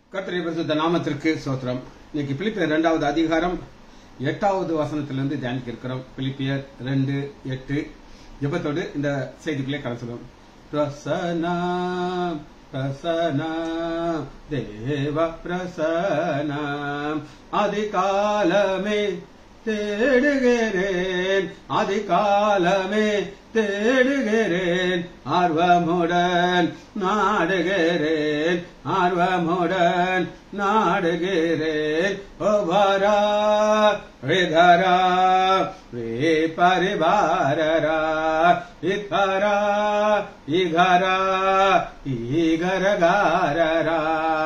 கர்த்தரை பரிசுத்த நாமத்திற்கு சோத்திரம் இன்னைக்கு பிலிப்பியர் இரண்டாவது அதிகாரம் எட்டாவது வசனத்திலிருந்து தியானிக்க இருக்கிறோம் பிலிப்பியர் ரெண்டு எட்டு ஜெபத்தோடு இந்த செய்திக்குள்ளே கலந்து சொல்லுவோம் பிரசனம் பிரசனம் தேவ பிரசனம் அதிகாலமே தேடுகிறேன் அதிகாலமே தேடுகிறேன் ஆர்வமுடன் நாடுகிறேன் ஆர்வமுடன் நாடுகிறேன் ஓவரா ரிதரா வே பரிவாரரா இத்தரா இகரா ஈகரகாரரா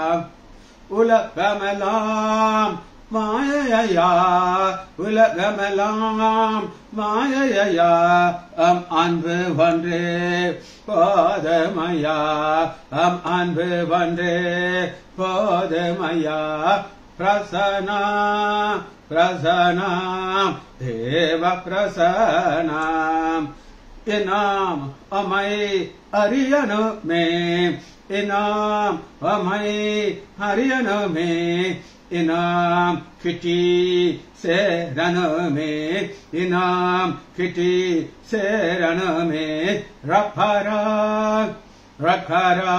உலகமெல்லாம் மாயையா உலகமெல்லாம் மாயையா அம் அன்பு ஒன்றே போதமையா அம் அன்பு ஒன்றே போதமையா பிரசனா பிரசனா தேவ பிரசனாம் இனாம் அமை அரியனுமே இனாம் அமை அரியனுமே இனாம் கிட்டி சேரனுமே இனாம் கிட்டி சேரனுமே ரப்பரா ரக்கரா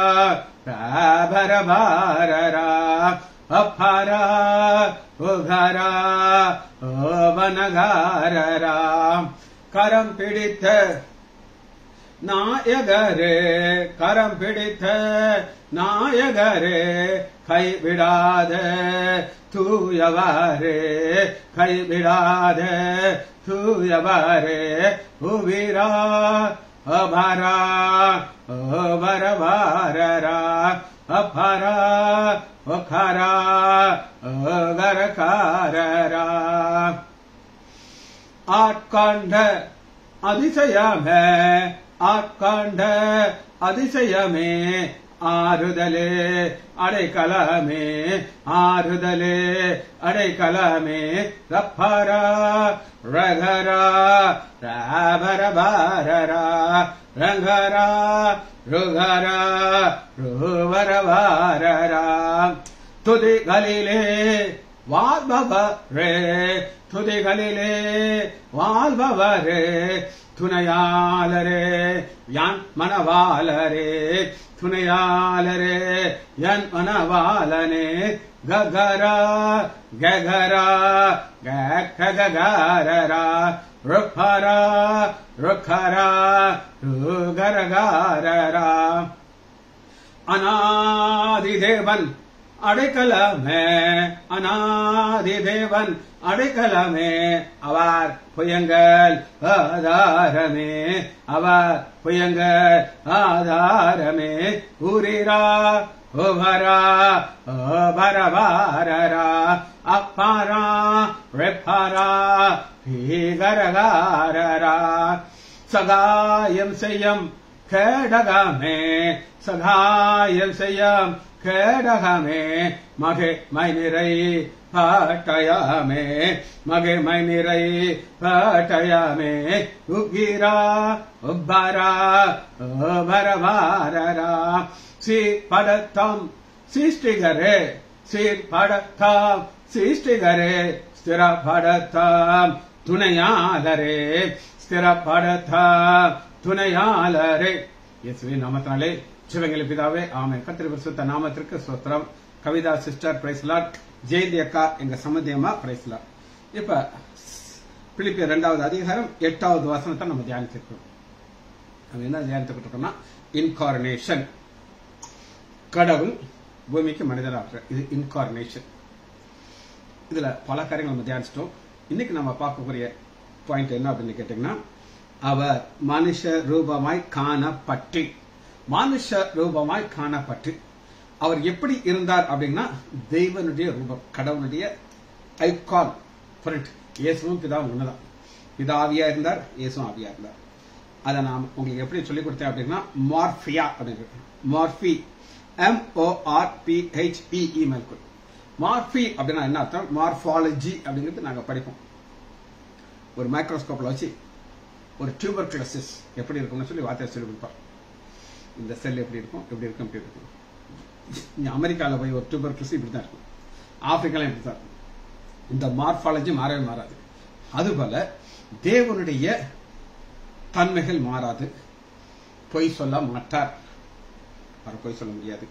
ராபரபாரரா அப்பாரா உகரா ஓவனகாரரா கரம் பிடித்த நாயகரே கரம் பிடித்த நாயகரே கைவிடாத தூயவாரே கைவிடாத தூயவாரே உவிரா அபரா ஓபரபாரரா அபரா ஒகரா ஓகரகாரரா ஆட்காண்ட அதிசயமே ஆட்காண்ட அதிசயமே ஆறுதலே அடைக்கலமே ஆறுதலே அடைக்கலமே ரப்பரா ரகரா ராபரபாரரா ரங்கரா ருகரா ருவரவாரரா துதிகளிலே வாழ்பவரே துதிகளிலே வாழ்பவரே துணையாளரே யான் மனவாளரே துணையாளரே என் மனவாளனே ககரா ககரா கககாரரா ருப்பரா ருக்கரா ருகரகாரரா அநாதிதேவன் அடைக்கலமே அநாதிதேவன் அடைக்கலமே அவர் புயங்கள் ஆதாரமே அவர் புயங்கள் ஆதாரமே உரிரா உபரா ஓபரபாரரா அப்பாரா ரெப்பாரா பீகரகாரரா சகாயம் செய்யும் கேடகமே சகாயம் செய்யும் கேடகமே மகே மைநிறை பாட்டயாமே மகே மைநிறை பாட்டயாமே உகிரா உப்பரா ஓபரபாரரா சி படத்தம் சிஷ்டிகரே சீர் படத்தாம் சிஷ்டிகரே ஸ்திர படத்தாம் துணையாளரே ஸ்திர படத்தாம் துணையாளரே இயேசுவின் நாமத்தினாலே சிவங்களை பிதாவே ஆமை கத்திரி பரிசுத்த நாமத்திற்கு ஸ்தோத்திரம் கவிதா சிஸ்டர் பிரைஸ்லாட் ஜெயந்தி அக்கா எங்க சம்மதியமா பிரைஸ்லாட் இப்ப பிலிப்பிய இரண்டாவது அதிகாரம் எட்டாவது வசனத்தை நம்ம தியானிச்சிருக்கோம் நம்ம என்ன தியானித்துக்கிட்டு இருக்கோம்னா இன்கார்னேஷன் கடவுள் பூமிக்கு மனிதராக இது இன்கார்னேஷன் இதுல பல காரியங்கள் நம்ம தியானிச்சிட்டோம் இன்னைக்கு நம்ம பார்க்கக்கூடிய பாயிண்ட் என்ன அப்படின்னு கேட்டீங்கன்னா அவர் மனுஷ ரூபமாய் காணப்பட்டு மனுஷ ரூபமாய் காணப்பட்டு அவர் எப்படி இருந்தார் அப்படின்னா தெய்வனுடைய ரூபம் கடவுளுடைய ஐகான் ஃப்ரெண்ட் இயேசுவும் பிதாவும் ஒண்ணுதான் பிதா ஆவியா இருந்தார் இயேசுவும் ஆவியா இருந்தார் அதை நான் உங்களுக்கு எப்படி சொல்லிக் கொடுத்தேன் அப்படின்னா மார்பியா அப்படின்னு morphe M O R P H E இமெயில் மார்பி அப்படின்னா என்ன அர்த்தம் மார்பாலஜி அப்படிங்கிறது நாங்க படிப்போம் ஒரு மைக்ரோஸ்கோப்ல வச்சு ஒரு டியூபர் எப்படி இருக்கும்னு சொல்லி வார்த்தையை சொல்லி கொடுப்பார் இந்த செல் எப்படி இருக்கும் எப்படி இருக்கும் எப்படி இருக்கும் நீ அமெரிக்காவில் போய் ஒரு டியூபர்குலோசிஸ் இப்படி தான் இருக்கும் ஆப்பிரிக்கால இப்படி தான் இருக்கும் இந்த மார்பாலஜி மாறவே மாறாது அதுபோல தேவனுடைய தன்மைகள் மாறாது பொய் சொல்ல மாட்டார் அவர் பொய் சொல்ல முடியாது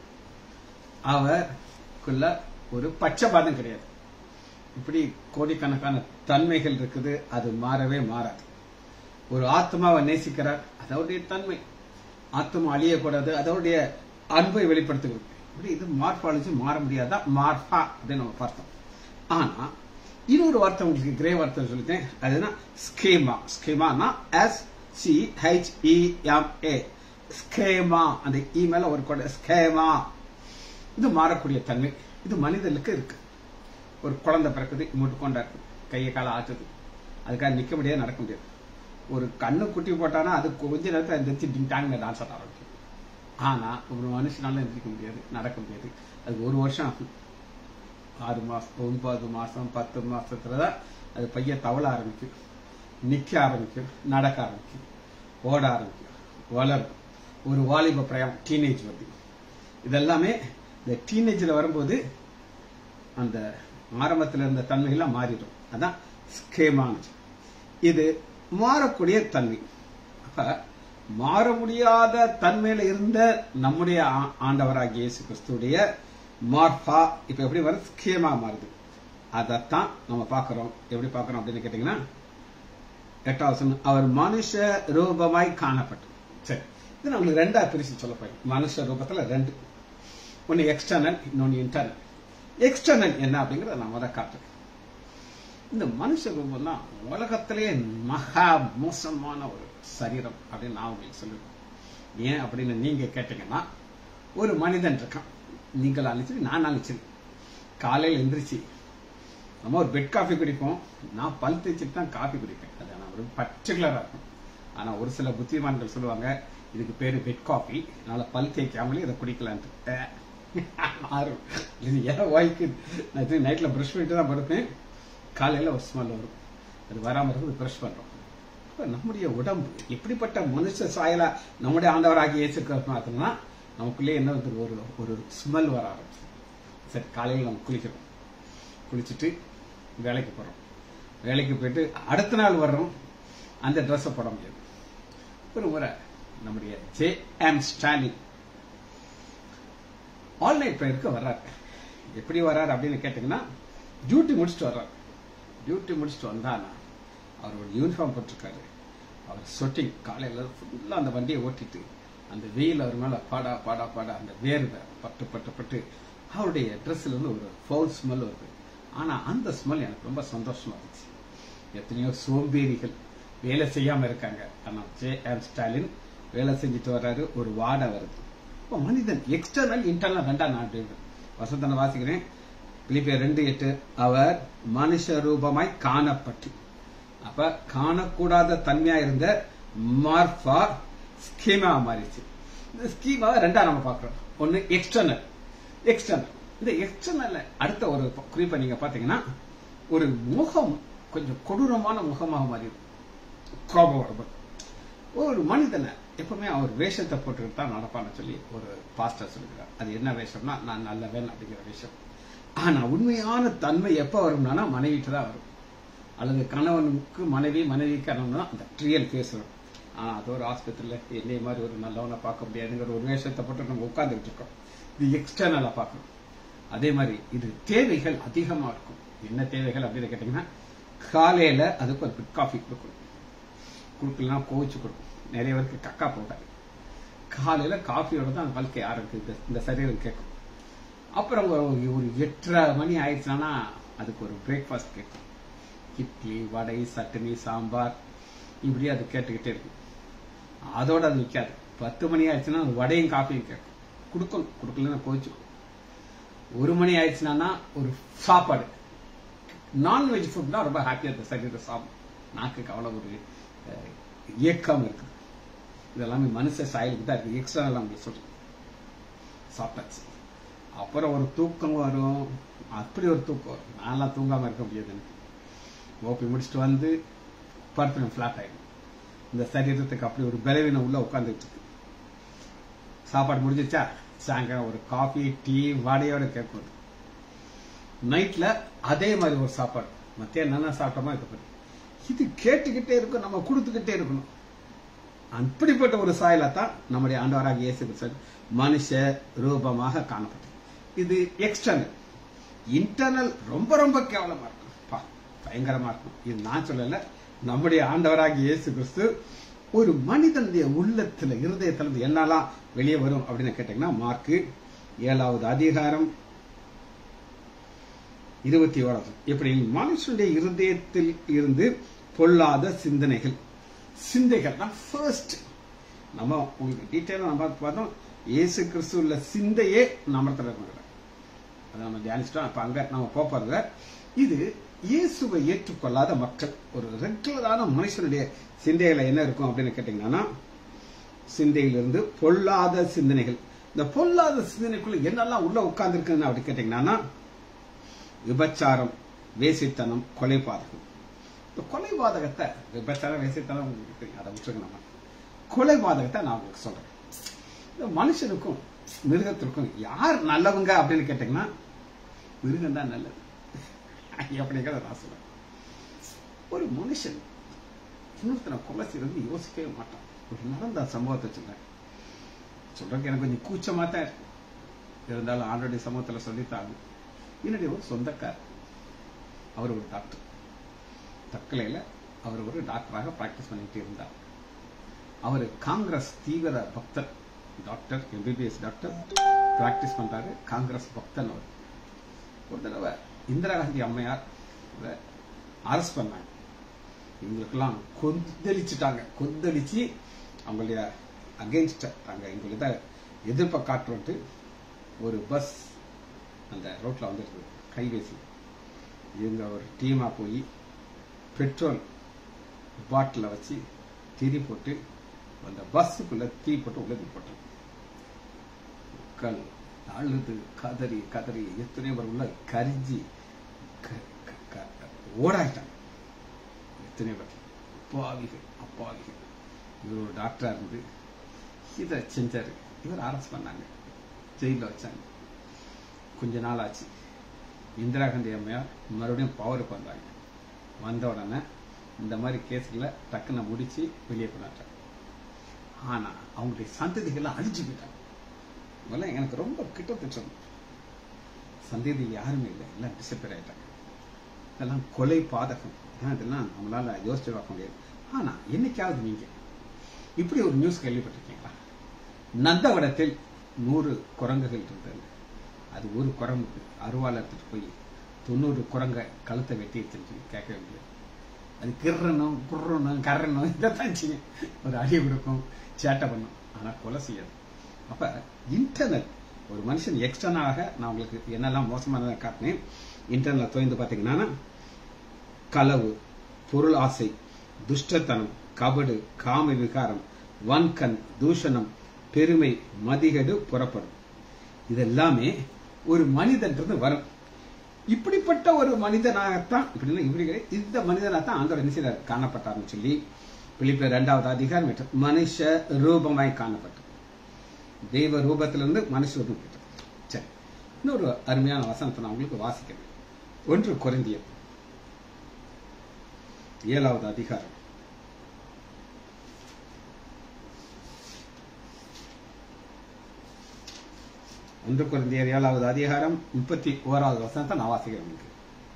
அவருக்குள்ள ஒரு பட்சபாதம் கிடையாது இப்படி கோடிக்கணக்கான தன்மைகள் இருக்குது அது மாறவே மாறாது ஒரு ஆத்மாவை நேசிக்கிறார் அதோடைய தன்மை ஆத்மா அழியக்கூடாது அதோடைய அன்பை வெளிப்படுத்துகிறது இப்படி இது மார்பாலஜி மாற முடியாதா மார்பா அப்படின்னு நம்ம பார்த்தோம் ஆனா இன்னொரு வார்த்தை உங்களுக்கு கிரே வார்த்தை சொல்லிட்டேன் அதுனா ஸ்கேமா ஸ்கேமானா S C H E M A schema அந்த இ மேல ஒரு கொடை ஸ்கேமா இது மாறக்கூடிய தன்மை இது மனிதனுக்கு இருக்கு ஒரு குழந்தை பிறக்குது இம்மட்டு கொண்டா இருக்கு கையை காலை ஆட்டுது அதுக்காக நிக்க முடியாது நடக்க முடியாது ஒரு கண்ணு குட்டி போட்டானா அது கொஞ்ச நேரத்தில் எந்திரிச்சு டிங் டாங்க டான்ஸ் ஆட ஆரம்பிக்கும் ஆனா ஒரு மனுஷனால எந்திரிக்க முடியாது நடக்க முடியாது அது ஒரு வருஷம் ஆகும் ஆறு மாசம் ஒன்பது மாசம் பத்து மாசத்துல தான் அது பையன் தவள ஆரம்பிக்கும் நிக்க ஆரம்பிக்கும் நடக்க ஆரம்பிக்கும் ஓட ஆரம்பிக்கும் வளரும் ஒரு வாலிப பிரயம் டீனேஜ் வருது இதெல்லாமே இந்த டீனேஜில் வரும்போது அந்த ஆரம்பத்தில் இருந்த தன்மைகள்லாம் மாறிடும் அதான் ஸ்கேமானது இது மாறக்கூடிய தன்மை அப்ப மாற முடியாத தன்மையில இருந்த நம்முடைய ஆ- ஆண்டவராகிய இயேசு கிறிஸ்துடைய மார்பா இப்ப எப்படி வருது ஸ்கேமா மாறுது அதைத்தான் நம்ம பார்க்கிறோம் எப்படி பார்க்கிறோம் அப்படின்னு கேட்டீங்கன்னா எட்டாவது சொன்ன, அவர் மனுஷ ரூபமாய் காணப்பட்டு சரி இது நம்மளுக்கு ரெண்டா பிரிச்சு சொல்ல போறோம் மனுஷ ரூபத்துல ரெண்டு ஒன்னு எக்ஸ்டர்னல் இன்னொன்னு இன்டர்னல் எக்ஸ்டர்னல் என்ன அப்படிங்கறத நான் முத காட்டுறேன் இந்த மனுஷ ரூபம் தான் உலகத்திலேயே மகா மோசமான ஒரு சரீரம் அப்படின்னு நான் உங்களுக்கு சொல்லுவேன் ஏன் அப்படின்னு நீங்க கேட்டீங்கன்னா ஒரு மனிதன் இருக்கான் நீங்களாலும் சரி நானாலும் சரி காலையில் எந்திரிச்சு நம்ம ஒரு பெட் காஃபி குடிப்போம் நான் பல் தேய்ச்சிட்டு தான் காஃபி குடிப்பேன் அது நான் ஒரு பர்டிகுலரா இருக்கும் ஆனா ஒரு சில புத்திமான்கள் சொல்லுவாங்க இதுக்கு பேரு பெட் காஃபி அதனால பல் தேய்க்காமலே இதை குடிக்கலான்ட்டு மாறும் இது ஏன் வாய்க்கு நான் நைட்ல ப்ரஷ் பண்ணிட்டு தான் படுப்பேன் காலையில ஒரு ஸ்மெல் வரும் அது வராம இருக்குது ப்ரஷ் பண்றோம் அப்ப நம்முடைய உடம்பு எப்படிப்பட்ட மனுஷ சாயலா நம்முடைய ஆண்டவராகி ஏற்றுக்கிறோம்னா நமக்குள்ளே என்ன வந்து ஒரு ஒரு ஸ்மெல் வர ஆரம்பிச்சு சரி காலையில் நம்ம குளிக்கிறோம் குளிச்சுட்டு வேலைக்கு போறோம் வேலைக்கு போயிட்டு அடுத்த நாள் வர்றோம் அந்த ட்ரெஸ்ஸை போட முடியாது ஒரு முறை நம்முடைய ஜே எம் ஸ்டாலின் ஆன்லைன் ப்ரேயருக்கு வர்றாரு எப்படி வர்றாரு அப்படின்னு கேட்டீங்கன்னா டியூட்டி முடிச்சுட்டு வர்றாரு டியூட்டி முடிச்சுட்டு வந்தானா அவர் ஒரு யூனிஃபார்ம் போட்டிருக்காரு அவர் சொட்டிங் காலையில ஃபுல்லா அந்த வண்டியை ஓட்டிட்டு அந்த வெயில் அவர் மேல பாடா பாடா பாடா அந்த வேர்வை பட்டு பட்டு பட்டு அவருடைய ட்ரெஸ்ல இருந்து ஒரு ஃபவுல் ஸ்மெல் வருது ஆனா அந்த ஸ்மெல் எனக்கு ரொம்ப சந்தோஷமா இருந்துச்சு எத்தனையோ சோம்பேறிகள் வேலை செய்யாம இருக்காங்க ஆனா ஜே எம் ஸ்டாலின் வேலை செஞ்சுட்டு வர்றாரு ஒரு வாடை வருது இப்போ மனிதன் எக்ஸ்டர்னல் இன்டர்னல் ரெண்டா நான் வசந்தனை வாசிக்கிறேன் பிலிப்பியர் ரெண்டு எட்டு அவர் மனுஷ ரூபமாய் காணப்பட்டு அப்ப காணக்கூடாத தன்மையா இருந்த மார்பா ஸ்கீமா மாறிச்சு இந்த ஸ்கீமாவை ரெண்டா நம்ம பார்க்கிறோம் ஒன்னு எக்ஸ்டர்னல் எக்ஸ்டர்னல் இந்த எக்ஸ்டர்னல் அடுத்த ஒரு குறிப்பை நீங்க பாத்தீங்கன்னா ஒரு முகம் கொஞ்சம் கொடூரமான முகமாக மாறிடும் கோபம் வரும்போது ஒரு மனிதனை எப்பவுமே அவர் வேஷத்தை போட்டுக்கிட்டு தான் நடப்பான்னு சொல்லி ஒரு பாஸ்டர் சொல்லுகிறார் அது என்ன வேஷம்னா நான் நல்லவன் அப்படிங்கிற வேஷம் ஆனா உண்மையான தன்மை எப்ப வரும்னா மனைவிட்டு தான் வரும் அல்லது கணவனுக்கு மனைவி மனைவி கணவன் தான் அந்த ரியல் ஃபேஸ் வரும் ஆனா அது ஒரு ஆஸ்பத்திரியில என்னைய மாதிரி ஒரு நல்லவனை பார்க்க முடியாதுங்கிற ஒரு வேஷத்தை போட்டு நம்ம உட்கார்ந்துட்டு இருக்கோம் இது எக்ஸ்டர்னலா பார்க்கணும் அதே மாதிரி இது தேவைகள் அதிகமா இருக்கும் என்ன தேவைகள் அப்படின்னு கேட்டீங்கன்னா காலையில அதுக்கு ஒரு பிட் காஃபி கொடுக்கணும் கொடுக்கலாம் கோவிச்சு கொடுக்கும் நிறைய பேருக்கு கக்கா போட்டாங்க காலையில காஃபியோட தான் வாழ்க்கை ஆரம்பிக்குது இந்த சரீரம் கேட்கும் அப்புறம் ஒரு ஒரு எட்டரை மணி ஆயிடுச்சுன்னா அதுக்கு ஒரு பிரேக்ஃபாஸ்ட் கேட்கும் இட்லி வடை சட்னி சாம்பார் இப்படி அது கேட்டுக்கிட்டே இருக்கும் அதோட அது நிற்காது பத்து மணி ஆயிடுச்சுன்னா அது வடையும் காஃபியும் கேட்கும் கொடுக்கணும் கொடுக்கலன்னா கோச்சுக்கும் ஒரு மணி ஆயிடுச்சுன்னா ஒரு சாப்பாடு நான்வெஜ் ஃபுட்னா ரொம்ப ஹாப்பியா இருக்கும் சரீர சாப்பிடும் நாக்குக்கு அவ்வளவு ஒரு அஹ், ஏக்கம் இருக்குது இதெல்லாமே மனுஷ சாயலுக்கு தான் இருக்கு எக்ஸ்ட்ரா உங்களுக்கு சொல்றேன் சாப்பிட்டாச்சு அப்புறம் ஒரு தூக்கம் வரும் அப்படி ஒரு தூக்கம் வரும் நான்லாம் தூங்காம இருக்க முடியாது எனக்கு ஓபி முடிச்சுட்டு வந்து படுத்துடும் ஃபிளாட் ஆயிடும் இந்த சரீரத்துக்கு அப்படி ஒரு பலவீனம் உள்ள உட்காந்துட்டு இருக்கு சாப்பாடு முடிஞ்சிச்சா சாயங்காலம் ஒரு காஃபி டீ வடையோட கேட்கும் நைட்ல அதே மாதிரி ஒரு சாப்பாடு மத்திய என்னென்ன சாப்பிட்டோமோ இது பண்ணி இது கேட்டுக்கிட்டே இருக்கும் நம்ம கொடுத்துக்கிட்டே இருக்கணும் அப்படிப்பட்ட ஒரு சாயல தான் நம்முடைய ஆண்டவராக இயேசு கிறிஸ்து மனுஷ ரூபமாக காணப்பட்டது இது எக்ஸ்டர்னல் இன்டர்னல் ரொம்ப ரொம்ப கேவலமா இருக்கும் பா பயங்கரமா இருக்கும் இது நான் சொல்லல நம்முடைய ஆண்டவராக இயேசு கிறிஸ்து ஒரு மனிதனுடைய உள்ளத்துல இருதயத்துல இருந்து என்னெல்லாம் வெளியே வரும் அப்படின்னு கேட்டீங்கன்னா மார்க்கு ஏழாவது அதிகாரம் இருபத்தி ஓராவது இப்படி மனுஷனுடைய இருதயத்தில் இருந்து பொல்லாத சிந்தனைகள் சிந்தைகள் தான் ஃபர்ஸ்ட் நம்ம உங்களுக்கு டீட்டெயிலாக நம்ம பார்த்தோம் இயேசு கிறிஸ்து உள்ள சிந்தையே நம்மளத்தில் இருக்கிற அதை நம்ம தியானிச்சிட்டோம் அப்ப அங்க நம்ம போறத இது இயேசுவை ஏற்றுக்கொள்ளாத மக்கள் ஒரு ரெகுலரான மனுஷனுடைய சிந்தைகளை என்ன இருக்கும் அப்படின்னு கேட்டீங்கன்னா சிந்தையிலிருந்து பொல்லாத சிந்தனைகள் இந்த பொல்லாத சிந்தனைக்குள்ள என்னெல்லாம் உள்ள உட்கார்ந்து இருக்குன்னு அப்படி கேட்டீங்கன்னா விபச்சாரம் வேசித்தனம் கொலைபாதகம் இந்த கொலைபாதகத்தை விபச்சாரம் வேசித்தனம் உங்களுக்கு தெரியும் அதை விட்டுருங்க நம்ம கொலைபாதகத்தை நான் உங்களுக்கு சொல்றேன் இந்த மனுஷனுக்கும் மிருகத்திற்கும் யார் நல்லவங்க அப்படின்னு கேட்டீங்கன்னா மிருகம் தான் நல்லது அப்படிங்கிறத நான் சொல்றேன் ஒரு மனுஷன் இன்னொருத்தனை கொலை செய்யறது யோசிக்கவே மாட்டான் ஒரு நடந்த சம்பவத்தை சொல்றேன் சொல்றதுக்கு எனக்கு கொஞ்சம் கூச்சமா தான் இருக்கு இருந்தாலும் ஆல்ரெடி சமூகத்துல சொல்லித்தாங்க என்னுடைய ஒரு சொந்தக்கார் அவர் ஒரு டாக்டர் தக்கலையில அவர் ஒரு டாக்டராக பிராக்டிஸ் பண்ணிட்டு இருந்தார் அவர் காங்கிரஸ் தீவிர பக்தர் டாக்டர் எம்பிபிஎஸ் டாக்டர் பிராக்டிஸ் பண்றாரு காங்கிரஸ் பக்தன் அவர் ஒரு தடவை இந்திரா காந்தி அம்மையார் அரெஸ்ட் பண்ணாங்க இவங்களுக்கெல்லாம் கொந்தளிச்சுட்டாங்க கொந்தளிச்சு அவங்களுடைய அகெயின்ஸ்ட் அங்க எங்களுக்கு எதிர்ப்பை காட்டுறோன்ட்டு ஒரு பஸ் அந்த ரோட்ல வந்துருக்கு கைவேசி இவங்க ஒரு டீமா போய் பெட்ரோல் பாட்டில வச்சு திரி போட்டு அந்த பஸ்ஸுக்குள்ள தீ போட்டு உள்ள தீ போட்டோம் மக்கள் அழுது கதறி கதறி எத்தனையோ பேர் உள்ள கரிஞ்சி ஓடாயிட்டாங்க எத்தனையோ பேர் அப்பாவிகள் அப்பாவிகள் இவர் ஒரு டாக்டரா இருந்து இதை செஞ்சாரு இவர் அரெஸ்ட் பண்ணாங்க ஜெயில வச்சாங்க கொஞ்ச நாள் ஆச்சு இந்திரா காந்தி அம்மையார் மறுபடியும் பவருக்கு வந்தாங்க வந்த உடனே இந்த மாதிரி கேஸ்களை டக்குன்னு முடிச்சு வெளியே கொண்டாட்டாங்க ஆனா அவங்களுடைய சந்ததிகள்லாம் அழிஞ்சு போயிட்டாங்க முதல்ல எனக்கு ரொம்ப கிட்டத்தட்ட சந்ததி யாருமே இல்லை எல்லாம் டிசப்பேர் ஆயிட்டாங்க இதெல்லாம் கொலை பாதகம் இதெல்லாம் நம்மளால யோசிச்சு பார்க்க முடியாது ஆனா என்னைக்காவது நீங்க இப்படி ஒரு நியூஸ் கேள்விப்பட்டிருக்கீங்களா நந்தவடத்தில் நூறு குரங்குகள் இருந்தது அது ஒரு குரங்குக்கு அருவாள் எடுத்துட்டு போய் தொண்ணூறு குரங்க கழுத்தை வெட்டி எடுத்துட்டு கேட்க முடியாது அது கிர்றணும் குர்றணும் கர்றணும் இதைத்தான் செய்யும் ஒரு அடி கொடுக்கும் சேட்டை பண்ணும் ஆனா கொலை செய்யாது அப்ப இன்டர்நெட் ஒரு மனுஷன் எக்ஸ்டர்னலாக நான் உங்களுக்கு என்னெல்லாம் மோசமானதை காட்டினேன் இன்டர்னல் தோய்ந்து பாத்தீங்கன்னா களவு பொருள் ஆசை துஷ்டத்தனம் கபடு காம விகாரம் வன்கண் தூஷணம் பெருமை மதிகடு புறப்படும் இதெல்லாமே ஒரு மனிதன்றது வரும் இப்படிப்பட்ட ஒரு மனிதனாகத்தான் இப்படி இப்படி இந்த மனிதனாகத்தான் ஆண்டவர் என்ன செய்தார் காணப்பட்டார்னு சொல்லி பிலிப்பிய இரண்டாவது அதிகாரம் மனுஷ ரூபமாய் காணப்பட்டது தெய்வ ரூபத்திலிருந்து மனுஷ ரூபம் பெற்றது சரி இன்னொரு அருமையான வசனத்தை நான் உங்களுக்கு வாசிக்கிறேன் ஒன்று குறைந்தியது ஏழாவது அதிகாரம் ஒன்று குறைந்தியர் ஏழாவது அதிகாரம் முப்பத்தி ஓராவது வசனத்தை நான் வாசிக்கிறேன் உங்களுக்கு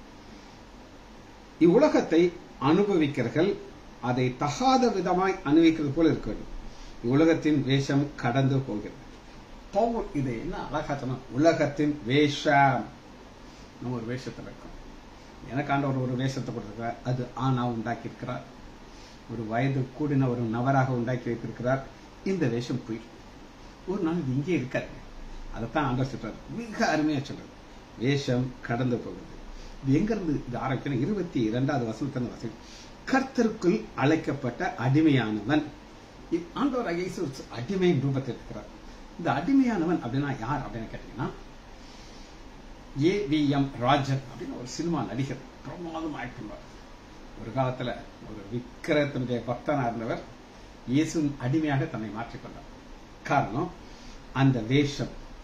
இவ்வுலகத்தை அனுபவிக்கிறர்கள் அதை தகாத விதமாய் அனுபவிக்கிறது போல இருக்க வேண்டும் இவ்வுலகத்தின் வேஷம் கடந்து போகிறது பவுல் இது என்ன அழகா சொன்னா உலகத்தின் வேஷம் நம்ம ஒரு வேஷத்தில் இருக்கோம் எனக்கு ஆண்டவர் ஒரு வேஷத்தை கொடுத்திருக்கிறார் அது ஆணா உண்டாக்கி இருக்கிறார் ஒரு வயது கூடின ஒரு நபராக உண்டாக்கி வைத்திருக்கிறார் இந்த வேஷம் போய் ஒரு நாள் இது இங்கே இருக்காது அதைத்தான் ஆண்டவர் சொல்றாரு மிக அருமையா சொல்றாரு வேஷம் கடந்து போகுது இது எங்க இருந்து இது ஆரம்பிக்கணும் இருபத்தி இரண்டாவது வசனத்தின் வசதி கர்த்தருக்குள் அழைக்கப்பட்ட அடிமையானவன் ஆண்டவர் இயேசு அடிமையின் ரூபத்தில் இருக்கிறார் இந்த அடிமையானவன் அப்படின்னா யார் அப்படின்னு கேட்டீங்கன்னா ஏ வி எம் ராஜன் அப்படின்னு ஒரு சினிமா நடிகர் பிரமாதம் ஆக்ட் பண்ணுவார் ஒரு காலத்துல ஒரு விக்கிரத்தினுடைய பக்தனா இருந்தவர் இயேசுவின் அடிமையாக தன்னை மாற்றிக்கொண்டார் காரணம் அந்த வேஷம்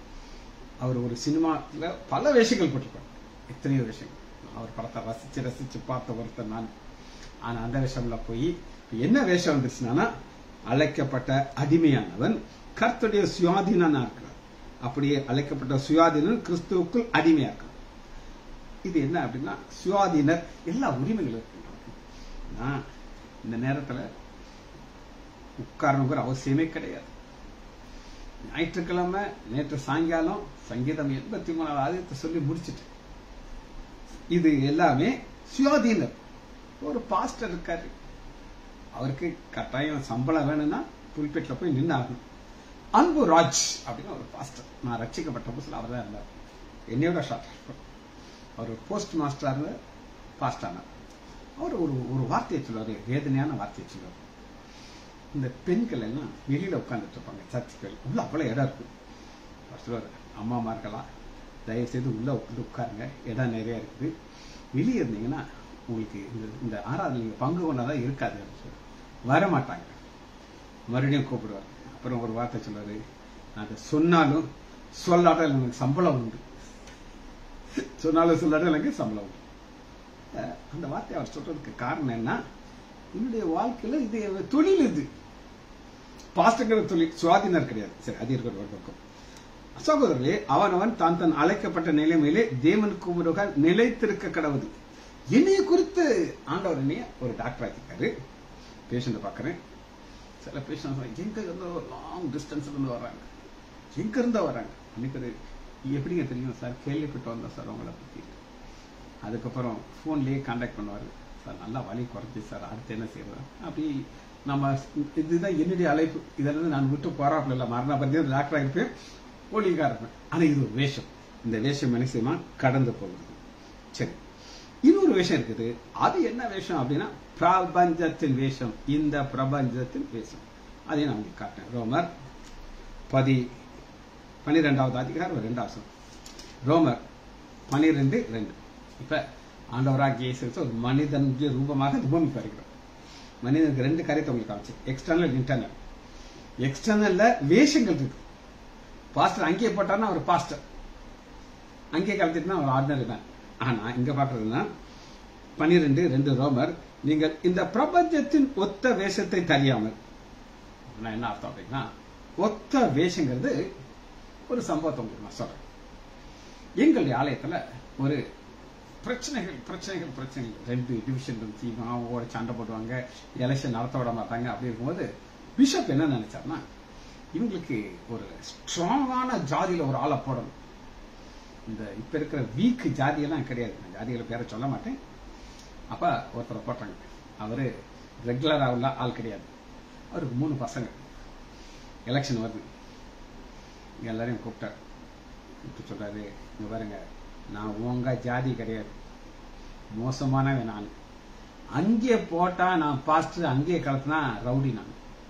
அவர் ஒரு சினிமால பல வேஷங்கள் போட்டிருப்பார் எத்தனையோ வேஷங்கள் அவர் படத்தை ரசிச்சு ரசிச்சு பார்த்த ஒருத்தர் நான் ஆனா அந்த வேஷம்ல போய் இப்ப என்ன வேஷம் வந்துருச்சுன்னா அழைக்கப்பட்ட அடிமையானவன் கர்த்தருடைய சுயாதீனனா இருக்கிறார் அப்படியே அழைக்கப்பட்ட சுயாதீனன் கிறிஸ்துவுக்குள் அடிமையா இருக்கிறார் இது என்ன அப்படின்னா சுயாதீனர் எல்லா உரிமைகளும் இருக்கு நான் இந்த நேரத்துல உட்காரணுங்கிற அவசியமே கிடையாது ஞாயிற்றுக்கிழமை நேற்று சாயங்காலம் சங்கீதம் எண்பத்தி மூணாவது ஆதியத்தை சொல்லி முடிச்சிட்டு இது எல்லாமே சுயாதீனர் ஒரு பாஸ்டர் இருக்காரு அவருக்கு கட்டாயம் சம்பளம் வேணும்னா புல்பெட்ல போய் நின்று ஆகணும் அன்பு ராஜ் அப்படின்னு ஒரு பாஸ்டர் நான் ரட்சிக்கப்பட்ட புதுசில் அவர் தான் இருந்தார் என்னையோட ஷார்ட் அவர் போஸ்ட் மாஸ்டரா இருந்த பாஸ்ட் ஆனார் அவர் ஒரு ஒரு வார்த்தையை சொல்லுவார் வேதனையான வார்த்தையை சொல்லுவார் இந்த பெண்கள் எல்லாம் வெளியில உட்கார்ந்துட்டு இருப்பாங்க சர்ச்சுகள் உள்ள அவ்வளவு இடம் இருக்கு அவர் சொல்லுவார் அம்மாமார்களாம் தயவு செய்து உள்ள உட்காந்து உட்காருங்க இடம் நிறைய இருக்குது வெளியே இருந்தீங்கன்னா உங்களுக்கு இந்த இந்த ஆறாவது நீங்க பங்கு கொண்டாதான் இருக்காது அப்படின்னு சொல்லி வர மாட்டாங்க மறுபடியும் கூப்பிடுவார் அப்புறம் ஒரு வார்த்தை சொல்லுவாரு நான் அதை சொன்னாலும் சொல்லாட்டாலும் எனக்கு சம்பளம் உண்டு சொன்னாலும் சொல்லாட்டும் எனக்கு சம்பளம் உண்டு அஹ் அந்த வார்த்தை அவர் சொல்றதுக்கு காரணம் என்ன என்னுடைய வாழ்க்கையில இது தொழில் இது பாஸ்டங்கிற தொழில் சுவாதினர் கிடையாது சரி அது இருக்கிற ஒரு பக்கம் சகோதரர்களே அவனவன் தான் தன் அழைக்கப்பட்ட நிலைமையிலே தேவனுக்கு முருக நிலைத்திருக்க கடவுது என்னைய குறித்து ஆண்டவர் என்னைய ஒரு டாக்டர் ஆக்கிட்டாரு பேஷண்ட பாக்குறேன் சில பேஷண்ட் எங்க இருந்து லாங் டிஸ்டன்ஸ்ல இருந்து வர்றாங்க எங்க இருந்தா வர்றாங்க அன்னைக்கு ஒரு எப்படிங்க தெரியும் சார் கேள்விப்பட்டு வந்தோம் சார் உங்களை பத்தி அதுக்கப்புறம் ஃபோன்லேயே காண்டாக்ட் பண்ணுவார் சார் நல்லா வலி குறைச்சி சார் அடுத்து என்ன செய்யறது அப்படி நம்ம இதுதான் என்னுடைய அழைப்பு இதெல்லாம் நான் விட்டு போறாப்புல இல்லை மரண பத்தி டாக்டர் ஆகிருப்பேன் ஒளிக்காக இருப்பேன் ஆனா இது ஒரு வேஷம் இந்த வேஷம் என்ன செய்யுமா கடந்து போகிறது சரி இன்னொரு வேஷம் இருக்குது அது என்ன வேஷம் அப்படின்னா பிரபஞ்சத்தின் வேஷம் இந்த பிரபஞ்சத்தின் வேஷம் அதையும் நான் உங்களுக்கு காட்டேன் ரோமர் பதி பனிரெண்டாவது அதிகாரம் ரெண்டாவது ரோமர் பனிரெண்டு ரெண்டு இப்ப ஆண்டவராக இயேசு ஒரு மனிதனுடைய ரூபமாக இந்த பூமிக்கு வருகிறார் மனிதனுக்கு ரெண்டு காரியத்தை உங்களுக்கு காமிச்சு எக்ஸ்டர்னல் இன்டர்னல் எக்ஸ்டர்னல்ல வேஷங்கள் இருக்கு பாஸ்டர் அங்கேயே போட்டார்னா அவர் பாஸ்டர் அங்கேயே கலந்துட்டுனா அவர் ஆர்டினரி தான் ஆனா இங்க பாக்குறதுன்னா பனிரெண்டு ரெண்டு ரோமர் நீங்கள் இந்த பிரபஞ்சத்தின் ஒத்த வேஷத்தை தெரியாமல் நான் என்ன அர்த்தம் அப்படின்னா ஒத்த வேஷங்கிறது ஒரு சம்பவத்தை உங்களுக்கு நான் சொல்றேன் எங்களுடைய ஆலயத்துல ஒரு பிரச்சனைகள் பிரச்சனைகள் பிரச்சனைகள் ரெண்டு டிவிஷன் இருந்துச்சு இவன் அவங்களோட சண்டை போடுவாங்க எலெக்ஷன் நடத்த விட மாட்டாங்க அப்படி இருக்கும்போது பிஷப் என்ன நினைச்சாருன்னா இவங்களுக்கு ஒரு ஸ்ட்ராங்கான ஜாதியில ஒரு ஆளை போடணும் இந்த இப்ப இருக்கிற வீக் ஜாதியெல்லாம் கிடையாது நான் ஜாதிகளை பேரை சொல்ல மாட்டேன் அப்ப ஒருத்தரை போட்டாங்க அவரு ரெகுலரா உள்ள ஆள் கிடையாது அவருக்கு மூணு பசங்க எலெக்ஷன் வருது எல்லாரையும் கூப்பிட்டார் கூப்பிட்டு சொல்றாரு இங்க பாருங்க நான் உங்க ஜாதி கிடையாது மோசமானவன் நான் அங்கே போட்டா நான் பாஸ்டர் அங்கே கலத்தினா ரவுடி நான்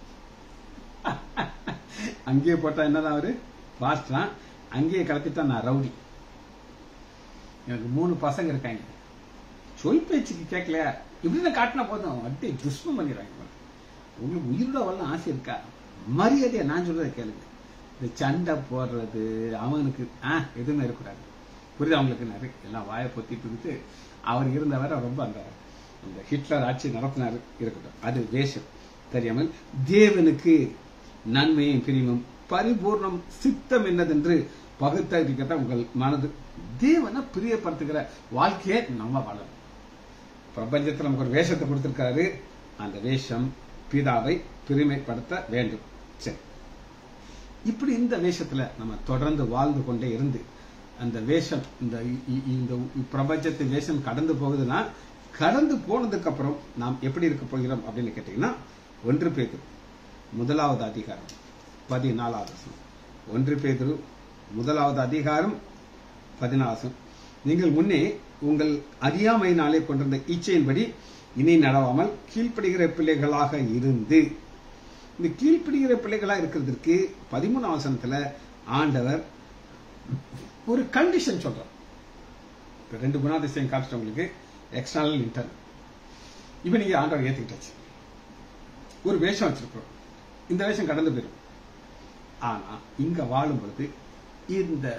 அங்கே போட்டா என்னதான் அவரு பாஸ்டரா அங்கேயே கலத்திட்டா நான் ரவுடி எனக்கு மூணு பசங்க இருக்காங்க சொல் பேச்சுக்கு கேட்கலையா இப்படின்னு காட்டினா போதும் அட்டி துஷ்மம் பண்ணிடுறாங்க உங்களுக்கு உயிரோட வரலாம் ஆசை இருக்கா மரியாதையா நான் சொல்றதை கேளுங்க இந்த சண்டை போடுறது அவனுக்கு ஆ எதுவுமே இருக்கக்கூடாது புரியுது அவங்களுக்கு நிறைய எல்லாம் வாயை பொத்திட்டு இருந்துட்டு அவர் இருந்தவரை ரொம்ப அந்த அந்த ஹிட்லர் ஆட்சி நடத்தினாரு இருக்கட்டும் அது வேஷம் தெரியாமல் தேவனுக்கு நன்மையும் பிரிவும் பரிபூர்ணம் சித்தம் என்னதென்று பகுத்தறிக்கத்தான் உங்கள் மனது தேவனை பிரியப்படுத்துகிற வாழ்க்கையை நம்ம வாழணும் பிரபஞ்சத்தில் நமக்கு ஒரு வேஷத்தை கொடுத்திருக்காரு அந்த வேஷம் பிதாவை பெருமைப்படுத்த வேண்டும் சரி இப்படி இந்த வேஷத்துல நம்ம தொடர்ந்து வாழ்ந்து கொண்டே இருந்து அந்த வேஷம் இந்த இந்த பிரபஞ்சத்தின் வேஷம் கடந்து போகுதுன்னா கடந்து போனதுக்கு அப்புறம் நாம் எப்படி இருக்க போகிறோம் அப்படின்னு கேட்டீங்கன்னா ஒன்று பேது முதலாவது அதிகாரம் பதினாலாவது ஒன்று பேதுரு முதலாவது அதிகாரம் பதினாலு நீங்கள் முன்னே உங்கள் அறியாமையினாலே கொண்டிருந்த இச்சையின்படி இனி நடவாமல் கீழ்ப்படுகிற பிள்ளைகளாக இருந்து இந்த கீழ்ப்படுகிற பிள்ளைகளா இருக்கிறதுக்கு பதிமூணாம் வசனத்துல ஆண்டவர் ஒரு கண்டிஷன் சொல்றார் ரெண்டு குணாதிசயம் காட்டுச்சு உங்களுக்கு எக்ஸ்டர்னல் இன்டர்னல் இப்ப நீங்க ஆண்டவர் ஏத்துக்கிட்டாச்சு ஒரு வேஷம் வச்சிருக்கிறோம் இந்த வேஷம் கடந்து போயிடும் ஆனா இங்க வாழும் பொழுது இந்த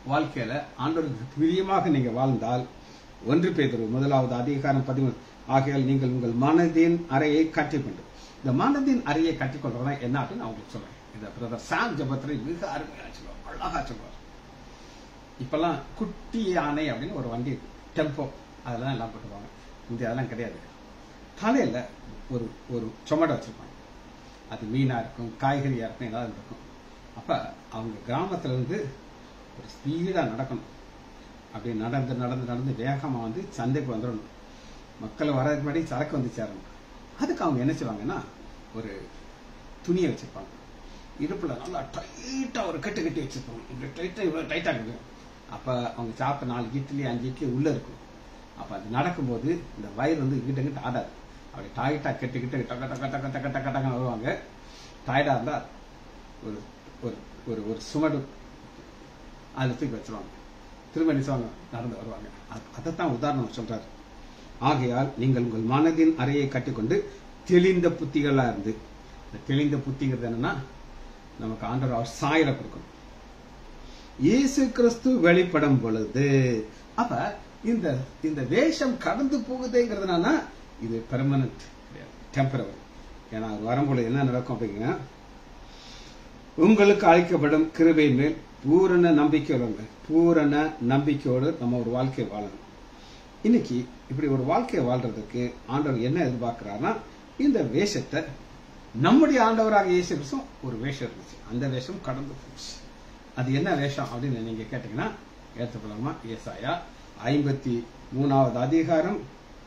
வாழ்க்கையில ஆண்டவருக்கு பிரியமாக நீங்க வாழ்ந்தால் ஒன்று பேதுரு முதலாவது அதிகாரம் பதிமூணு ஆகையால் நீங்கள் உங்கள் மனதின் அறையை கட்டிக்கொண்டு இந்த மனதின் அறையை கட்டிக்கொள்றதா என்ன அப்படின்னு நான் உங்களுக்கு சொல்றேன் இந்த பிரதர் சாம் ஜபத்திரை மிக அருமையா சொல்லுவார் அழகா சொல்லுவார் இப்பெல்லாம் குட்டி யானை அப்படின்னு ஒரு வண்டி இருக்கு டெம்போ அதெல்லாம் எல்லாம் போட்டுருவாங்க இந்த அதெல்லாம் கிடையாது தலையில ஒரு ஒரு சொமடை வச்சிருப்பாங்க அது மீனா இருக்கும் காய்கறியா இருக்கும் ஏதாவது இருக்கும் அப்ப அவங்க கிராமத்துல இருந்து ஒரு ஸ்பீடா நடக்கணும் அப்படி நடந்து நடந்து நடந்து வேகமா வந்து சந்தைக்கு வந்துடணும் மக்கள் வர்றதுக்கு முன்னாடி சரக்கு வந்து சேரணும் அதுக்கு அவங்க என்ன செய்வாங்கன்னா ஒரு துணியை வச்சிருப்பாங்க இடுப்புல நல்லா டைட்டா ஒரு கட்டு கட்டி வச்சிருப்பாங்க இப்படி டைட்டா இவ்வளவு டைட்டா இருக்கு அப்ப அவங்க சாப்பிட்ட நாலு இட்லி அஞ்சு இட்லி உள்ள இருக்கும் அப்ப அது நடக்கும்போது இந்த வயிறு வந்து கிட்ட கிட்ட ஆடாது அப்படி டைட்டா கெட்டுக்கிட்டு டக்க டக்க டக்க டக்க டக்க டக்க வருவாங்க டயர்டா இருந்தா ஒரு ஒரு ஒரு ஒரு சுமடு அதில் தூக்கி வச்சிருவாங்க திரும்ப நினைச்சுவாங்க நடந்து வருவாங்க அது- அதைத்தான் உதாரணம் சொல்றாரு ஆகையால் நீங்கள் உங்கள் மனதின் அறையை கட்டிக்கொண்டு தெளிந்த புத்திகளா இருந்து இந்த தெளிந்த புத்திங்கிறது என்னன்னா நமக்கு ஆண்டவர் அவர் சாயலை கொடுக்கணும் இயேசு கிறிஸ்து வெளிப்படும் பொழுது அப்ப இந்த இந்த வேஷம் கடந்து போகுதுங்கிறதுனால இது பெர்மனன்ட் டெம்பரவரி ஏன்னா அவர் வரும்பொழுது என்ன நடக்கும் அப்படிங்கன்னா உங்களுக்கு அழைக்கப்படும் கிருபை மேல் பூரண நம்பிக்கையோட பூரண நம்பிக்கையோடு நம்ம ஒரு வாழ்க்கையை வாழணும் இன்னைக்கு இப்படி ஒரு வாழ்க்கையை வாழ்றதுக்கு ஆண்டவர் என்ன எதிர்பார்க்கிறார்னா இந்த வேஷத்தை நம்முடைய ஆண்டவராக இயேசு கிறிஸ்துவும் ஒரு வேஷம் இருந்துச்சு அந்த வேஷம் கடந்து போச்சு அது என்ன வேஷம் அப்படின்னு நீங்க கேட்டீங்கன்னா ஏற்றுக்கொள்ளலாமா ஏசாயா ஐம்பத்தி மூணாவது அதிகாரம்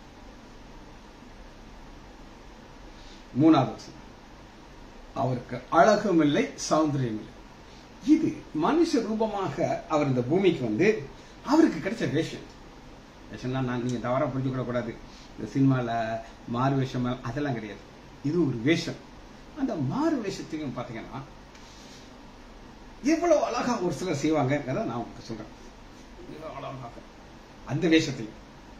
மூணாவது வசனம் அவருக்கு அழகும் இல்லை சௌந்தரியம் இல்லை இது மனுஷ ரூபமாக அவர் இந்த பூமிக்கு வந்து அவருக்கு கிடைச்ச வேஷம் வேஷம்னா நான் நீங்க தவறா புரிஞ்சுக்கிட கூடாது இந்த சினிமால மாறு வேஷம் அதெல்லாம் கிடையாது இது ஒரு வேஷம் அந்த மாறு வேஷத்தையும் பாத்தீங்கன்னா எவ்வளவு அழகா ஒரு சிலர் செய்வாங்கிறத நான் உங்களுக்கு சொல்றேன் எவ்வளவு அழகாக அந்த வேஷத்தையும்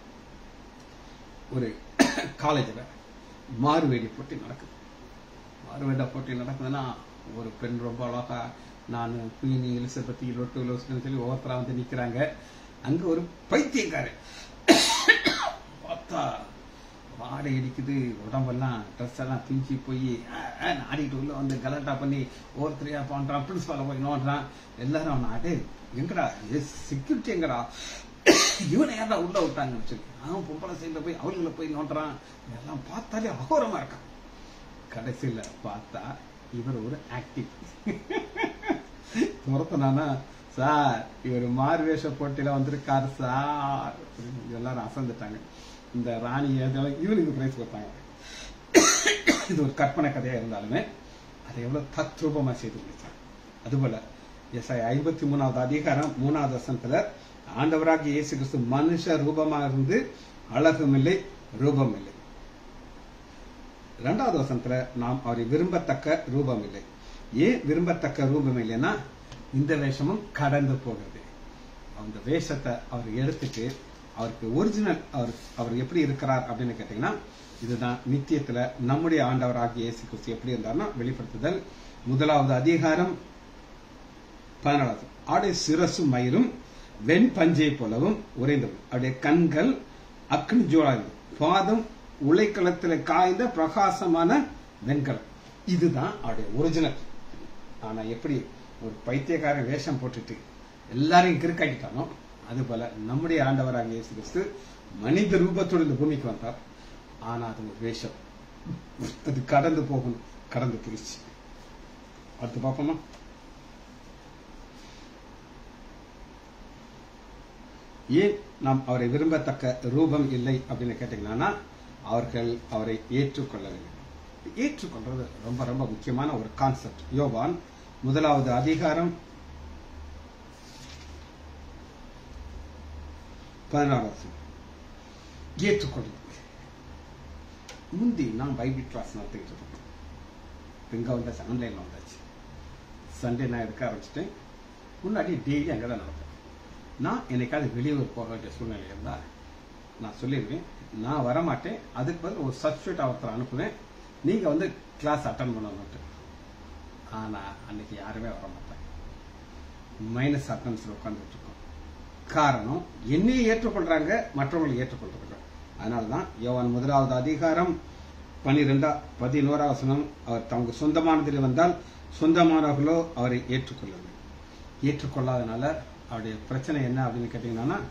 ஒரு காலேஜில் மாறுவேடி போட்டி நடக்குது மாறுவேட போட்டி நடக்குதுன்னா ஒரு பெண் ரொம்ப அழகா நான் குயினி எலிசபெத்தி லொட்டு லோஸ்னு சொல்லி ஒவ்வொருத்தரா வந்து நிக்கிறாங்க அங்க ஒரு பைத்தியக்காரன் பார்த்தா வாடை அடிக்குது உடம்பெல்லாம் ட்ரெஸ் எல்லாம் பிஞ்சு போய் ஆடிட்டு உள்ள வந்து கலாட்டா பண்ணி ஒவ்வொருத்தரையா பண்றான் பிரின்சிபால போய் நோடுறான் எல்லாரும் அவன் அடே எங்கடா செக்யூரிட்டி எங்கடா இவனை யாரா உள்ள விட்டாங்கன்னு சொல்லி அவன் பொம்பளை சைடுல போய் அவளுகளை போய் நோண்டுறான் இதெல்லாம் பார்த்தாலே அகோரமா இருக்கான் கடைசியில பார்த்தா இவர் ஒரு ஆக்டிவ் துரத்தினானா சார் இவர் மார்வேஷ போட்டியில வந்திருக்காரு சார் அப்படின்னு எல்லாரும் அசந்துட்டாங்க இந்த ராணி இதெல்லாம் இவனுக்கு பிரைஸ் கொடுத்தாங்க இது ஒரு கற்பனை கதையா இருந்தாலுமே அதை எவ்வளவு தத்ரூபமா செய்து முடிச்சாங்க அதுபோல எஸ்ஐ ஐம்பத்தி மூணாவது அதிகாரம் மூணாவது வசனத்துல ஆண்டவராக இயேசு கிறிஸ்து மனுஷ ரூபமா இருந்து அழகும் இல்லை ரூபம் இல்லை இரண்டாவது வசனத்துல நாம் அவரை விரும்பத்தக்க ரூபம் இல்லை ஏன் விரும்பத்தக்க ரூபம் இல்லைன்னா இந்த வேஷமும் கடந்து போகிறது அந்த வேஷத்தை அவர் எடுத்துட்டு அவருக்கு ஒரிஜினல் அவர் அவர் எப்படி இருக்கிறார் அப்படின்னு கேட்டீங்கன்னா இதுதான் நித்தியத்துல நம்முடைய ஆண்டவராகிய இயேசு கிறிஸ்து எப்படி இருந்தார்னா வெளிப்படுத்துதல் முதலாவது அதிகாரம் பதினாலாவது ஆடைய சிரசு மயிரும் வெண் பஞ்சை போலவும் உறைந்தது அவருடைய கண்கள் அக்னி ஜோலாது பாதம் உலைக்களத்துல காய்ந்த பிரகாசமான வெண்கலம் இதுதான் அவருடைய ஒரிஜினல் ஆனா எப்படி ஒரு பைத்தியக்காரன் வேஷம் போட்டுட்டு எல்லாரையும் கிறுக்காக்கிட்டானோ அது போல நம்முடைய ஆண்டவராக இயேசு கிறிஸ்து மனித ரூபத்தோடு இந்த பூமிக்கு வந்தார் ஆனா அது ஒரு வேஷம் அது கடந்து போகணும் கடந்து போயிடுச்சு அடுத்து பார்ப்போமா ஏன் நாம் அவரை விரும்பத்தக்க ரூபம் இல்லை அப்படின்னு கேட்டீங்கன்னா அவர்கள் அவரை ஏற்றுக்கொள்ளவில்லை ஏற்றுக்கொள்றது ரொம்ப ரொம்ப முக்கியமான ஒரு கான்செப்ட் யோவான் முதலாவது அதிகாரம் பதினாறாவது ஏற்றுக்கொள்வது முந்தி நான் பைபிள் கிளாஸ் நடத்திக்கிட்டு இருக்கேன் இங்க வந்தாச்சு ஆன்லைன்ல வந்தாச்சு சண்டே நான் எடுக்க ஆரம்பிச்சிட்டேன் முன்னாடி டெய்லி அங்கே தான் நடப்பேன் நான் என்னைக்காவது வெளியூர் போக வேண்டிய சூழ்நிலை இருந்தா நான் சொல்லிடுவேன் நான் வரமாட்டேன் அதுக்கு பதில் ஒரு சப்ஸ்டியூட் ஒருத்தர் அனுப்புவேன் நீங்க வந்து கிளாஸ் அட்டன் பண்ணணும்ட்டு ஆனா அன்னைக்கு யாருமே வர மாட்டாங்க மைனஸ் அட்டன்ஸ்ல உட்காந்துட்டு இருக்கோம் காரணம் என்னையை ஏற்றுக்கொள்றாங்க மற்றவங்களை ஏற்றுக்கொள்றாங்க அதனாலதான் யோவான் முதலாவது அதிகாரம் பனிரெண்டா பதினோரா வசனம் அவர் தமக்கு சொந்தமானதில் வந்தால் சொந்தமானவர்களோ அவரை ஏற்றுக்கொள்ளவில்லை ஏற்றுக்கொள்ளாதனால அவருடைய பிரச்சனை என்ன அப்படின்னு கேட்டீங்கன்னா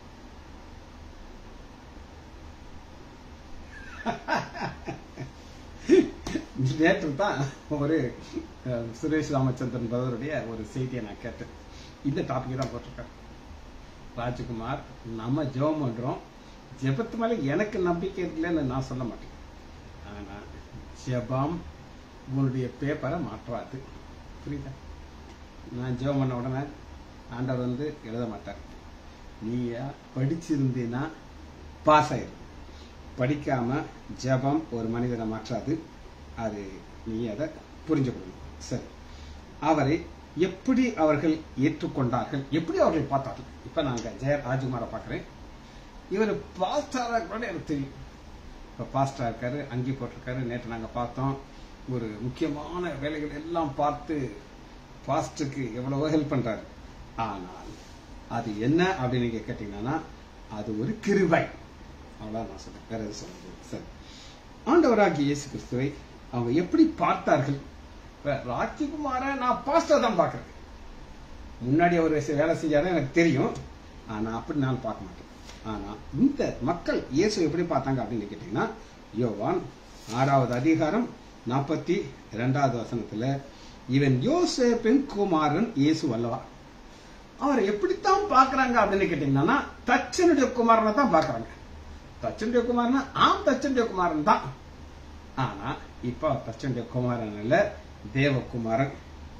நேற்று தான் ஒரு அஹ், சுரேஷ் ராமச்சந்திரன் பிரதருடைய ஒரு செய்தியை நான் கேட்டேன் இந்த டாபிக் தான் போட்டிருக்காரு ராஜ்குமார் நம்ம ஜெபம் பண்றோம் ஜெபத்து மேல எனக்கு நம்பிக்கை இல்லைன்னு நான் சொல்ல மாட்டேன் ஆனா ஜெபம் உங்களுடைய பேப்பரை மாற்றாது புரியுதா நான் ஜெபம் பண்ண உடனே ஆண்டவர் வந்து எழுத மாட்டார் நீ படிச்சிருந்தீன்னா பாஸ் ஆயிரு படிக்காம ஜெபம் ஒரு மனிதனை மாற்றாது அது நீ அதை புரிஞ்சுக்கணும் சரி அவரை எப்படி அவர்கள் ஏற்றுக்கொண்டார்கள் எப்படி அவர்கள் பார்த்தார்கள் இப்ப நாங்க ஜெய ராஜ்குமாரை பார்க்கிறேன் இவர் பாஸ்டரா கூட எனக்கு தெரியும் இப்ப பாஸ்டரா இருக்காரு அங்கி போட்டிருக்காரு நேற்று நாங்க பார்த்தோம் ஒரு முக்கியமான வேலைகள் எல்லாம் பார்த்து பாஸ்டுக்கு எவ்வளவோ ஹெல்ப் பண்றாரு ஆனால் அது என்ன அப்படின்னு நீங்க கேட்டீங்கன்னா அது ஒரு கிருபை அவ்வளவுதான் நான் சொல்றேன் வேற எதுவும் சொல்ல முடியாது சரி ஆண்டவராகிய இயேசு கிறிஸ்துவை அவங்க எப்படி பார்த்தார்கள் இப்ப ராஜ்குமார நான் பாஸ்டர் தான் பார்க்கறேன் முன்னாடி அவர் வேலை செஞ்சாரு எனக்கு தெரியும் ஆனா அப்படி நான் பார்க்க மாட்டேன் ஆனா இந்த மக்கள் இயேசு எப்படி பார்த்தாங்க அப்படின்னு கேட்டீங்கன்னா யோவான் ஆறாவது அதிகாரம் நாற்பத்தி இரண்டாவது வசனத்துல இவன் யோசேப்பின் குமாரன் இயேசு அல்லவா அவரை எப்படித்தான் பார்க்கறாங்க அப்படின்னு கேட்டீங்கன்னா தச்சனுடைய குமாரனை தான் பார்க்கறாங்க தச்சனுடைய குமாரன் ஆம் தச்சனுடைய குமாரன் தான் ஆனா இப்ப தச்சனுடைய குமாரன் இல்ல தேவகுமாரன்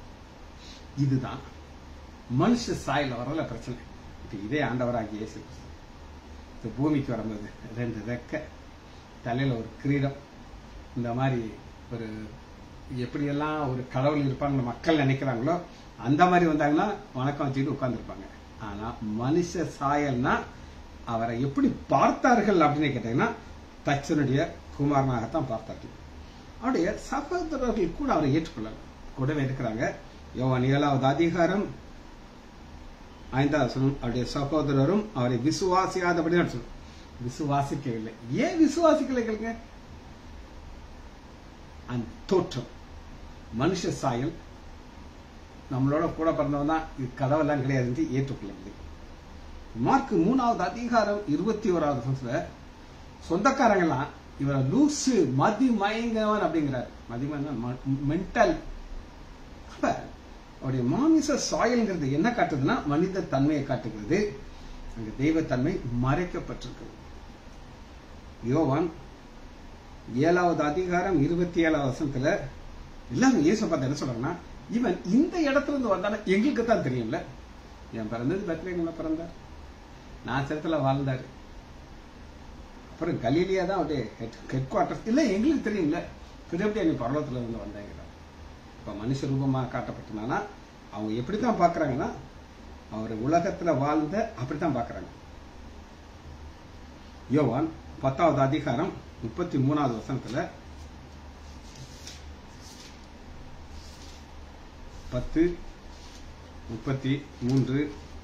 இதுதான் மனுஷ சாயல வரல பிரச்சனை இப்ப இதே ஆண்டவராகி இயேசு கிறிஸ்து. இந்த பூமிக்கு வரும்போது ரெண்டு ரெக்க தலையில ஒரு கிரீடம் இந்த மாதிரி ஒரு எப்படியெல்லாம் ஒரு கடவுள் இருப்பாங்க மக்கள் நினைக்கிறாங்களோ அந்த மாதிரி வந்தாங்கன்னா வணக்கம் வச்சுட்டு உட்கார்ந்துருப்பாங்க ஆனா மனுஷ சாயல்னா அவரை எப்படி பார்த்தார்கள் அப்படின்னு கேட்டீங்கன்னா தச்சனுடைய குமாரனாகத்தான் பார்த்தார்கள் அவருடைய சகோதரர்கள் கூட அவரை ஏற்றுக்கொள்ளல கூடவே இருக்கிறாங்க யோவான் ஏழாவது அதிகாரம் ஐந்தாவது வசனம் அவருடைய சகோதரரும் அவரை விசுவாசியாதபடி சொல்லணும் விசுவாசிக்கவில்லை ஏன் விசுவாசிக்கலை கேளுங்க அந்த தோற்றம் மனுஷ சாயல் நம்மளோட கூட பிறந்தவன் தான் இது கதவெல்லாம் கிடையாது ஏற்றுக்கொள்ளவில்லை மார்க் மூணாவது அதிகாரம் இருபத்தி ஓராவது வசனத்துல சொந்தக்காரங்கெல்லாம் இவரை லூசு மதி மயங்கவன் அப்படிங்கிறார் மதிமயங்க மென்டல் அப்ப அவருடைய மாமிச சாயல்ங்கிறது என்ன காட்டுதுன்னா மனித தன்மையை காட்டுகிறது அங்க தெய்வத்தன்மை மறைக்கப்பட்டிருக்கிறது யோவான் ஏழாவது அதிகாரம் இருபத்தி ஏழாவது வசனத்துல எல்லாரும் இயேசு பார்த்து என்ன சொல்றாங்கன்னா இவன் இந்த இடத்துல இருந்து வந்தானா எங்களுக்கு தான் தெரியும்ல என் பிறந்தது பத்ரேகம்ல பிறந்தார் நான் சிறத்துல வாழ்ந்தாரு அப்புறம் கலீலியா தான் அவருடைய ஹெட் குவார்டர்ஸ் இல்ல எங்களுக்கு தெரியும்ல திருப்பி நீ பரலத்துல இருந்து வந்தாங்க இப்ப மனுஷ ரூபமா காட்டப்பட்டனானா அவங்க எப்படித்தான் பாக்குறாங்கன்னா அவர் உலகத்துல வாழ்ந்த அப்படித்தான் பாக்குறாங்க யோவான் பத்தாவது அதிகாரம் முப்பத்தி மூணாவது வசனத்துல பத்து முப்பத்தி மூன்று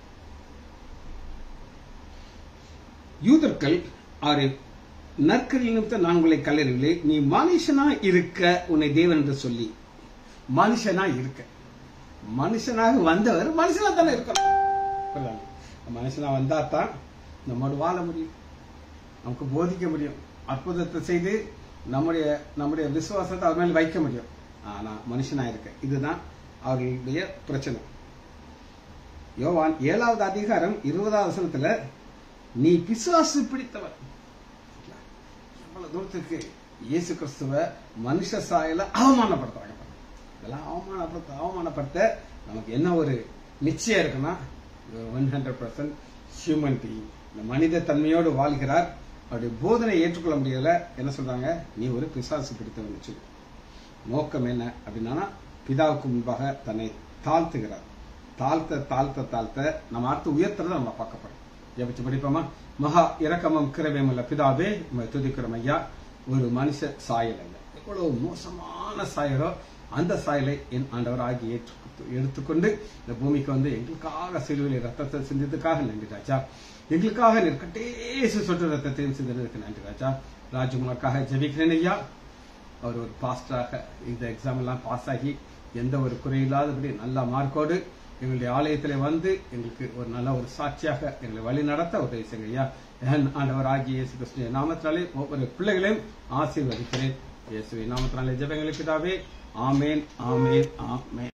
யூதர்கள் அவரை நற்கரில் நிமித்த நான் உங்களை கல்லறிவில்லை நீ மனுஷனா இருக்க உன்னை தேவன் என்று சொல்லி மனுஷனா இருக்க மனுஷனாக வந்தவர் மனுஷனா தானே இருக்கணும் புரியுதா? மனுஷனா வந்தா தான் நம்மோடு வாழ முடியும் நமக்கு போதிக்க முடியும் அற்புதத்தை செய்து நம்முடைய நம்முடைய விசுவாசத்தை அவர் மேல் வைக்க முடியும் ஆனா மனுஷனா இருக்க இதுதான் அவர்களுடைய பிரச்சனை யோவான் ஏழாவது அதிகாரம் இருபதாவது வசனத்துல நீ பிசுவாசு பிடித்தவர் எவ்வளவு தூரத்துக்கு இயேசு கிறிஸ்துவ மனுஷ சாயல அவமானப்படுத்துறாங்க பாருங்க. இதெல்லாம் அவமானப்படுத்த அவமானப்படுத்த நமக்கு என்ன ஒரு நிச்சயம் இருக்குன்னா one hundred percent human being இந்த மனித தன்மையோடு வாழ்கிறார் அவருடைய போதனை ஏற்றுக்கொள்ள முடியல என்ன சொல்றாங்க நீ ஒரு பிசாசு பிடித்தவன் சொல்லி நோக்கம் என்ன அப்படின்னா பிதாவுக்கு முன்பாக தன்னை தாழ்த்துகிறார் தாழ்த்த தாழ்த்த தாழ்த்த நம்ம அடுத்து உயர்த்துறத நம்ம பார்க்கப்படும் ஜெபிச்சு படிப்போமா மகா இரக்கமும் கிரவியம் உள்ள பிதாவே உண்மை துதிக்கிறோம் ஐயா ஒரு மனுஷ சாயல் அல்ல எவ்வளவு மோசமான சாயலோ அந்த சாயலை என் ஆண்டவராகி ஏற்று எடுத்துக்கொண்டு இந்த பூமிக்கு வந்து எங்களுக்காக சிலுவையில் ரத்தத்தை சிந்தித்ததுக்காக நன்றி ராஜா எங்களுக்காக நீர் கட்டேசி சொட்டு ரத்தத்தையும் சிந்தினதுக்கு நன்றி ராஜா ராஜ்குமாருக்காக ஜெபிக்கிறேன் ஐயா அவர் ஒரு பாஸ்டராக இந்த எக்ஸாம் எல்லாம் பாஸ் ஆகி எந்த ஒரு குறையில்லாதபடி நல்ல மார்க்கோடு எங்களுடைய ஆலயத்தில் வந்து எங்களுக்கு ஒரு நல்ல ஒரு சாட்சியாக எங்களை வழி நடத்த உதவி செய்யுங்க ஐயா என் ஆண்டவர் ஆகிய இயேசு கிறிஸ்துவின் நாமத்தினாலே ஒவ்வொரு பிள்ளைகளையும் ஆசீர்வதிக்கிறேன் இயேசுவின் நாமத்தினாலே ஜெபங்களுக்கு தாவே ஆமேன் ஆமேன் ஆமேன்